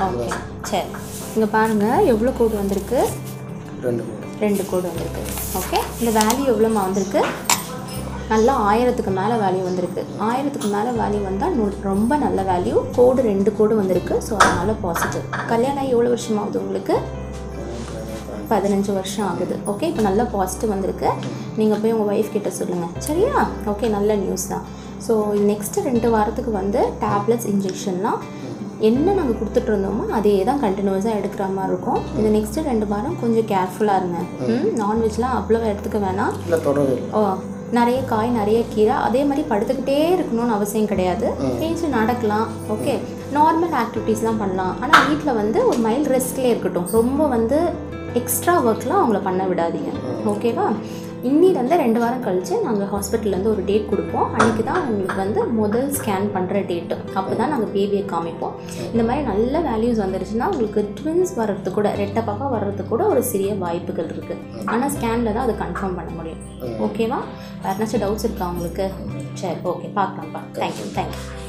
okay சரி இங்கே பாருங்கள் எவ்வளோ கோடு வந்திருக்கு ரெண்டு கோடு ரெண்டு கோடு வந்திருக்கு ஓகே இந்த வேல்யூ எவ்வளோமா வந்திருக்கு நல்லா ஆயிரத்துக்கு மேலே வேல்யூ வந்திருக்கு ஆயிரத்துக்கு மேலே வேல்யூ வந்தால் ரொம்ப நல்ல வேல்யூ கோடு ரெண்டு கோடு வந்திருக்கு ஸோ அதனால் பாசிட்டிவ் கல்யாணம் ஆகி எவ்வளோ வருஷம் ஆகுது உங்களுக்கு பதினஞ்சு வருஷம் ஆகுது ஓகே இப்போ நல்ல பாசிட்டிவ் வந்திருக்கு நீங்கள் போய் உங்கள் ஒய்ஃப் கிட்ட சொல்லுங்கள் சரியா ஓகே நல்ல நியூஸ் தான் ஸோ நெக்ஸ்ட்டு ரெண்டு வாரத்துக்கு வந்து டேப்லெட்ஸ் இன்ஜெக்ஷன்லாம் என்ன நாங்கள் கொடுத்துட்டு இருந்தோமோ அதே தான் கண்டினியூஸாக எடுக்கிற மாதிரி இருக்கும் இந்த நெக்ஸ்ட்டு ரெண்டு வாரம் கொஞ்சம் கேர்ஃபுல்லாக இருங்க ம் நான்வெஜ்லாம் அவ்வளோ எடுத்துக்க வேணாம் இல்லை தொடர்பு இல்லை ஓ நிறைய காய் நிறைய கீரை அதே மாதிரி படுத்துக்கிட்டே இருக்கணும்னு அவசியம் கிடையாது பேச்சு நடக்கலாம் ஓகே நார்மல் ஆக்டிவிட்டீஸ்லாம் பண்ணலாம் ஆனால் வீட்டில் வந்து ஒரு மைல்ட் ரெஸ்ட்லேயே இருக்கட்டும் ரொம்ப வந்து எக்ஸ்ட்ரா ஒர்க்லாம் அவங்கள பண்ண விடாதீங்க ஓகேவா இன்னிலேருந்து ரெண்டு வாரம் கழித்து நாங்கள் ஹாஸ்பிட்டல்லேருந்து ஒரு டேட் கொடுப்போம் அன்றைக்கி தான் உங்களுக்கு வந்து முதல் ஸ்கேன் பண்ணுற டேட்டு அப்போ தான் நாங்கள் பேபியை காமிப்போம் இந்த மாதிரி நல்ல வேல்யூஸ் வந்துருச்சுன்னா உங்களுக்கு ட்வின்ஸ் வர்றதுக்கு கூட ரெட்டை பாப்பா வர்றதுக்கு கூட ஒரு சிறிய வாய்ப்புகள் இருக்குது ஆனால் ஸ்கேனில் தான் அது கன்ஃபார்ம் பண்ண முடியும் ஓகேவா வேறு ஏதாச்சும் டவுட்ஸ் இருக்கா உங்களுக்கு சரி ஓகே பார்க்கலாம்ப்பா தேங்க்யூ தேங்க்யூ